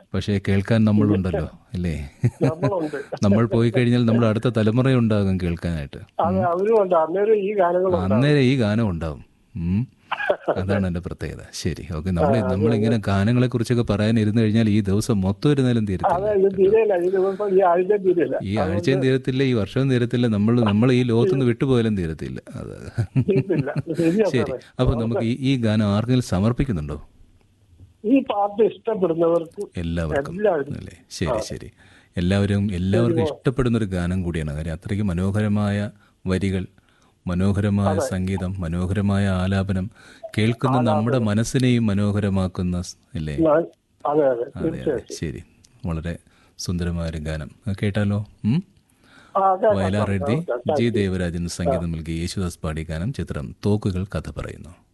പക്ഷേ കേൾക്കാൻ നമ്മളുണ്ടല്ലോ അല്ലേ നമ്മളുണ്ട് നമ്മൾ പോയി കഴിഞ്ഞാൽ നമ്മുടെ അടുത്ത തലമുറയുണ്ടാകും കേൾക്കാനായിട്ട് അത് അവരുമുണ്ട് അന്നേരം ഈ ഗാനങ്ങളുണ്ട് അന്നേരം ഈ ഗാനം ഉണ്ടാവും ഉം. അതാണ് എൻ്റെ പ്രത്യേകത ശരി ഓക്കെ നമ്മൾ നമ്മളിങ്ങനെ ഗാനങ്ങളെ കുറിച്ചൊക്കെ പറയാൻ ഇരുന്ന് കഴിഞ്ഞാൽ ഈ ദിവസം മൊത്തം ഇരുന്നാലും തീരത്തില്ല അതെ ഇത് തീരെയില്ല ഈ ദിവസം ഈ ആഴ്ച തീരെയില്ല ഈ ആഴ്ചയും തീരത്തില്ല ഈ വർഷവും തീരത്തില്ല നമ്മൾ നമ്മൾ ഈ ലോകത്തുനിന്ന് വിട്ടുപോയാലും തീരത്തില്ല അത് തീരത്തില്ല ശരിയാ ശരി സാറേ അപ്പൊ നമുക്ക് ഈ ഈ ഗാനം ആർക്കെങ്കിലും സമർപ്പിക്കുന്നുണ്ടോ ഈ പാട്ട് ഇഷ്ടപ്പെടുന്നവർക്ക് എല്ലാവർക്കും എല്ലാവരും അല്ലേ ശരി ശരി എല്ലാവരും എല്ലാവർക്കും ഇഷ്ടപ്പെടുന്ന ഒരു ഗാനം കൂടിയാണ് കാര്യം അത്രയ്ക്ക് മനോഹരമായ വരികൾ മനോഹരമായ സംഗീതം മനോഹരമായ ആലാപനം കേൾക്കുന്ന നമ്മുടെ മനസ്സിനെയും മനോഹരമാക്കുന്ന സ്- അല്ലേ ഞാൻ- അതെ അതെ അതെ അതെ ശരി വളരെ സുന്ദരമായ ഒരു ഗാനം അത് കേട്ടാലോ ഉം? ആ, കേൾക്കാം, വയലാർ എഴുതി കേൾക്കാം. ജി ദേവരാജൻ സംഗീതം നൽകി യേശുദാസ് പാടിയ ഗാനം ചിത്രം തോക്കുകൾ കഥ പറയുന്നു